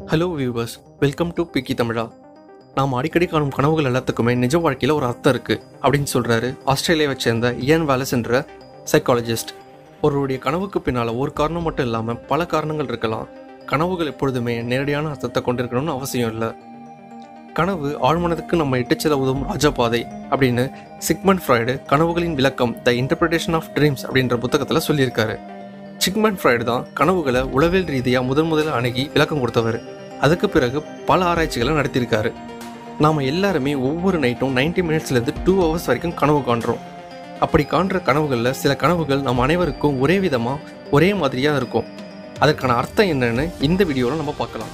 hello viewers welcome to பிக்கி தமிழா நாம் அடிக்கடி காணும் கனவுகள் எல்லாத்துக்குமே நிஜ வாழ்க்கையில் ஒரு அர்த்தம் இருக்குது அப்படின்னு சொல்கிறாரு ஆஸ்திரேலியாவை சேர்ந்த இயன் வேலஸ் என்ற சைக்காலஜிஸ்ட் ஒருவருடைய கனவுக்கு பின்னால் ஒரு காரணம் மட்டும் இல்லாமல் பல காரணங்கள் இருக்கலாம் கனவுகள் எப்பொழுதுமே நேரடியான அர்த்தத்தை கொண்டிருக்கணும்னு அவசியம் இல்லை கனவு ஆழ்மனதுக்கு நம்ம இட்டுச்செல்ல உதவும் ராஜபாதை அப்படின்னு சிக்மண்ட் ஃப்ராய்டு கனவுகளின் விளக்கம் த இன்டர்பிரிட்டேஷன் ஆஃப் ட்ரீம்ஸ் அப்படின்ற புத்தகத்தில் சொல்லியிருக்காரு சிக்மண்ட் ஃப்ராய்டு தான் கனவுகளை உளவியல் ரீதியாக முதன் முதல்ல அணுகி விளக்கம் கொடுத்தவர் அதுக்கு பிறகு பல ஆராய்ச்சிகளை நடத்தியிருக்காரு நாம் எல்லாருமே ஒவ்வொரு நைட்டும் 90 மினிட்ஸ்லேருந்து டூ ஹவர்ஸ் வரைக்கும் கனவு காண்றோம் அப்படி காண்ற கனவுகளில் சில கனவுகள் நம் அனைவருக்கும் ஒரே விதமாக ஒரே மாதிரியாக இருக்கும் அதற்கான அர்த்தம் என்னன்னு இந்த வீடியோவில் நம்ம பார்க்கலாம்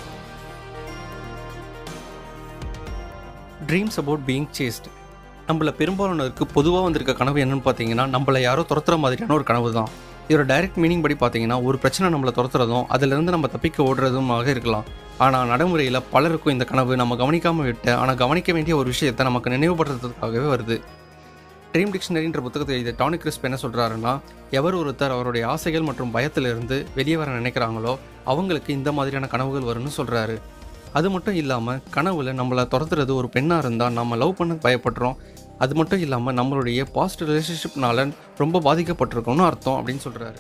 ட்ரீம்ஸ் அபவுட் பீயிங் சேஸ்ட் நம்மள பெரும்பாலானோருக்கு பொதுவாக வந்திருக்க கனவு என்னன்னு பார்த்தீங்கன்னா நம்மளை யாரோ துரத்துற மாதிரியான ஒரு கனவு தான் இதோட டைரக்ட் மீனிங் படி பார்த்தீங்கன்னா ஒரு பிரச்சனை நம்மளை துரத்துறதும் அதிலிருந்து நம்ம தப்பிக்க ஓடுறதுமாக இருக்கலாம் ஆனால் நடைமுறையில் பலருக்கும் இந்த கனவு நம்ம கவனிக்காமல் விட்டு ஆனால் கவனிக்க வேண்டிய ஒரு விஷயத்தை நமக்கு நினைவுபடுத்துறதுக்காகவே வருது ட்ரீம் டிக்ஷனரின்ற புத்தகத்தை எழுதிய டானிக் கிறிஸ்ப் என்ன சொல்கிறாருன்னா எவர் ஒருத்தர் அவருடைய ஆசைகள் மற்றும் பயத்திலிருந்து வெளியே வர நினைக்கிறாங்களோ அவங்களுக்கு இந்த மாதிரியான கனவுகள் வரும்னு சொல்கிறாரு அது மட்டும் இல்லாமல் கனவுல நம்மளை துரத்துறது ஒரு பெண்ணாக இருந்தால் நம்ம லவ் பண்ண பயப்படுறோம் அது மட்டும் இல்லாமல் நம்மளுடைய பாஸ்ட் ரிலேஷன்ஷிப்னால ரொம்ப பாதிக்கப்பட்டிருக்கோம்னு அர்த்தம் அப்படின்னு சொல்கிறாரு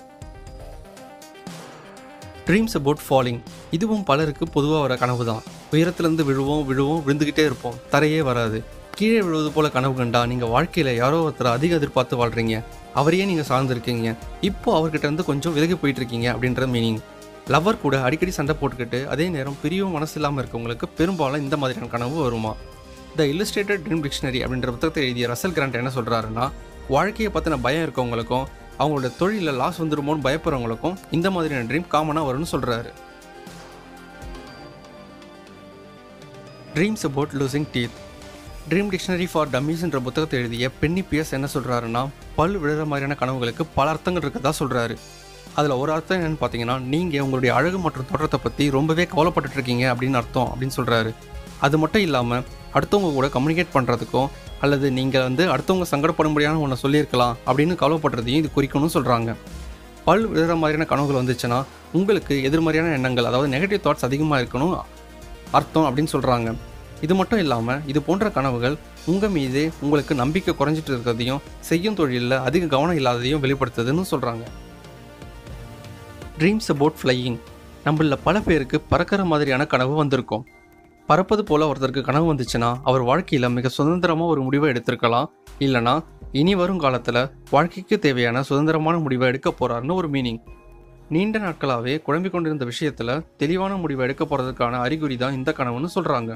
ட்ரீம்ஸ் அபவுட் ஃபாலிங் இதுவும் பலருக்கு பொதுவாக வர கனவு தான் உயரத்துலேருந்து விழுவோம் விழுவோம் விழுந்துக்கிட்டே இருப்போம் தரையே வராது கீழே விழுவது போல கனவு கண்டா நீங்கள் வாழ்க்கையில் யாரோ ஒருத்தர் அதிக எதிர்பார்த்து வாழ்கிறீங்க அவரையே நீங்கள் சார்ந்திருக்கீங்க இப்போ அவர்கிட்ட இருந்து கொஞ்சம் விலகி போயிட்டு இருக்கீங்க அப்படின்ற மீனிங் லவர் கூட அடிக்கடி சண்டை போட்டுக்கிட்டு அதே நேரம் பிரியவும் மனசு இல்லாமல் இருக்கவங்களுக்கு பெரும்பாலும் இந்த மாதிரியான கனவு வருமா த இல்லஸ்ட்ரேட்டட் ட்ரீம் டிக்ஷனரி அப்படின்ற புத்தகத்தை எழுதிய ரசல் கிராண்ட் என்ன சொல்கிறாருன்னா வாழ்க்கையை பற்றின பயம் இருக்கவங்களுக்கும் அவங்களோட தொழிலில் லாஸ் வந்துருமோன்னு பயப்படுறவங்களுக்கும் இந்த மாதிரியான ட்ரீம் காமனாக வரும்னு சொல்கிறாரு dreams about losing teeth dream dictionary for டம்மீஸ்ன்ற புத்தகத்தை எழுதிய பென்னி பியர்ஸ் என்ன சொல்கிறாருன்னா பல் விழுற மாதிரியான கனவுகளுக்கு பல அர்த்தங்கள் இருக்கதா சொல்கிறாரு அதில் ஒரு அர்த்தம் என்னன்னு பார்த்தீங்கன்னா நீங்கள் உங்களுடைய அழகு மற்றும் தோற்றத்தை பற்றி ரொம்பவே கவலைப்பட்டுட்டு இருக்கீங்க அப்படின்னு அர்த்தம் அப்படின்னு சொல்கிறாரு அது மட்டும் இல்லாமல் அடுத்தவங்க கூட கம்யூனிகேட் பண்ணுறதுக்கும் அல்லது நீங்கள் வந்து அடுத்தவங்க சங்கடப்படும்படியான ஒன்று சொல்லியிருக்கலாம் அப்படின்னு கவலைப்படுறதையும் இது குறிக்கணும்னு சொல்கிறாங்க பல் விழுற மாதிரியான கனவுகள் வந்துச்சுன்னா உங்களுக்கு எதிர்மறையான எண்ணங்கள் அதாவது நெகட்டிவ் தாட்ஸ் அதிகமாக இருக்கணும் அர்த்தம் அப்படின்னு சொல்கிறாங்க இது மட்டும் இல்லாமல் இது போன்ற கனவுகள் உங்கள் மீதே உங்களுக்கு நம்பிக்கை குறைஞ்சிட்டு இருக்கிறதையும் செய்யும் தொழிலில் அதிக கவனம் இல்லாததையும் வெளிப்படுத்துதுன்னு சொல்கிறாங்க ட்ரீம்ஸ் அபவுட் ஃப்ளையிங் நம்மள பல பேருக்கு பறக்கிற மாதிரியான கனவு வந்திருக்கும் பறப்பது போல ஒருத்தருக்கு கனவு வந்துச்சுன்னா அவர் வாழ்க்கையில் மிக சுதந்திரமாக ஒரு முடிவை எடுத்திருக்கலாம் இல்லைனா இனி வரும் காலத்தில் வாழ்க்கைக்கு தேவையான சுதந்திரமான முடிவை எடுக்க போறாருன்னு ஒரு மீனிங் நீண்ட நாட்களாகவே குழம்பிக் கொண்டிருந்த விஷயத்தில் தெளிவான முடிவை எடுக்க போகிறதுக்கான அறிகுறி தான் இந்த கனவுன்னு சொல்கிறாங்க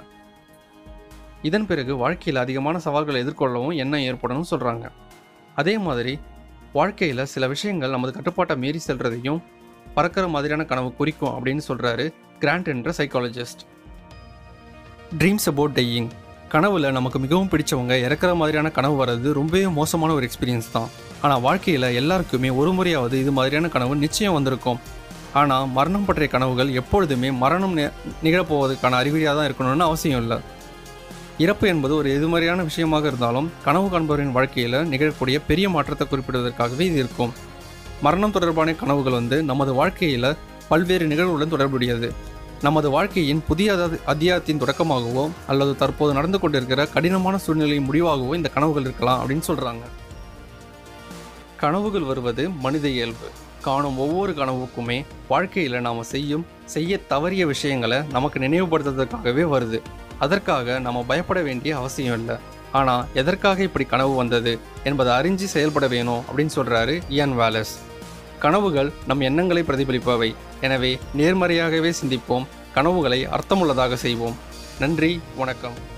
இதன் பிறகு வாழ்க்கையில் அதிகமான சவால்களை எதிர்கொள்ளவும் எண்ணம் ஏற்படணும்னு சொல்கிறாங்க அதே மாதிரி வாழ்க்கையில் சில விஷயங்கள் நமது கட்டுப்பாட்டை மீறி செல்றதையும் பறக்கிற மாதிரியான கனவு குறிக்கும் அப்படின்னு சொல்கிறாரு கிராண்ட் என்ற சைக்காலஜிஸ்ட் ட்ரீம்ஸ் அபவுட் டையிங் கனவுல நமக்கு மிகவும் பிடிச்சவங்க இறக்குற மாதிரியான கனவு வர்றது ரொம்பவே மோசமான ஒரு எக்ஸ்பீரியன்ஸ் தான் ஆனால் வாழ்க்கையில் எல்லாருக்குமே ஒரு முறையாவது இது மாதிரியான கனவு நிச்சயம் வந்திருக்கும் ஆனால் மரணம் பற்றிய கனவுகள் எப்பொழுதுமே மரணம் நி- நிகழப்போவதற்கான அறிகுறியாக தான் இருக்கணும்னு அவசியம் இல்லை இறப்பு என்பது ஒரு எதிர்மறையான விஷயமாக இருந்தாலும் கனவு காண்பவரின் வாழ்க்கையில் நிகழக்கூடிய பெரிய மாற்றத்தை குறிப்பிடுவதற்காகவே இது இருக்கும் மரணம் தொடர்பான கனவுகள் வந்து நமது வாழ்க்கையில் பல்வேறு நிகழ்வுகளுடன் தொடர்புடையது நமது வாழ்க்கையின் புதிய அத- அத்தியாயத்தின் தொடக்கமாகவோ அல்லது தற்போது நடந்து கொண்டிருக்கிற கடினமான சூழ்நிலையின் முடிவாகவோ இந்த கனவுகள் இருக்கலாம் அப்படின்னு சொல்கிறாங்க கனவுகள் வருவது மனித இயல்பு காணும் ஒவ்வொரு கனவுக்குமே வாழ்க்கையில் நாம் செய்யும் செய்ய தவறிய விஷயங்களை நமக்கு நினைவுபடுத்துறதுக்காகவே வருது அதற்காக நம்ம பயப்பட வேண்டிய அவசியம் இல்லை ஆனால் எதற்காக இப்படி கனவு வந்தது என்பதை அறிஞ்சு செயல்பட வேணும் அப்படின்னு சொல்கிறாரு இயான் வேலஸ் கனவுகள் நம் எண்ணங்களை பிரதிபலிப்பவை எனவே நேர்மறையாகவே சிந்திப்போம் கனவுகளை அர்த்தமுள்ளதாக செய்வோம் நன்றி வணக்கம்